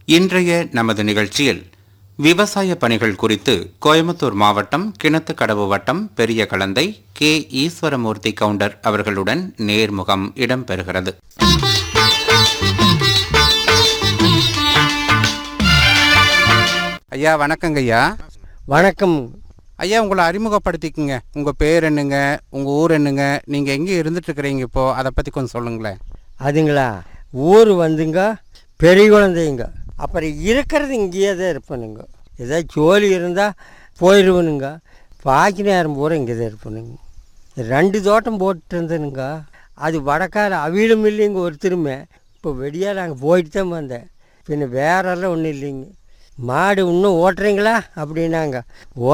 இன்றைய நமது நிகழ்ச்சியில் விவசாய பணிகள் குறித்து கோயம்புத்தூர் மாவட்டம் கிணத்துக்கடவு வட்டம் பெரிய கலந்தை கே ஈஸ்வரமூர்த்தி கவுண்டர் அவர்களுடன் நேர்முகம் இடம்பெறுகிறது ஐயா வணக்கங்க ஐயா வணக்கம் ஐயா உங்களை அறிமுகப்படுத்திக்குங்க உங்க பேர் என்னங்க உங்க ஊர் என்னங்க நீங்க எங்க இருந்துட்டு இருக்கிறீங்க இப்போ அதை பத்தி கொஞ்சம் சொல்லுங்களேன் அதுங்களா ஊர் வந்துங்க பெரிய குழந்தைங்க அப்புறம் இருக்கிறது இங்கேயே தான் இருப்பனுங்க ஏதாவது ஜோலி இருந்தால் போயிடுவனுங்க பாக்கி நேரம் பூரா இங்கே தான் இருப்பனுங்க ரெண்டு தோட்டம் போட்டு இருந்தனுங்க அது வடக்கார அவிழும் இல்லைங்க ஒருத்தருமே இப்போ வெடியா நாங்கள் போயிட்டு தான் வந்தேன் பின்ன வேறெல்லாம் ஒன்றும் இல்லைங்க மாடு இன்னும் ஓட்டுறீங்களா அப்படின்னாங்க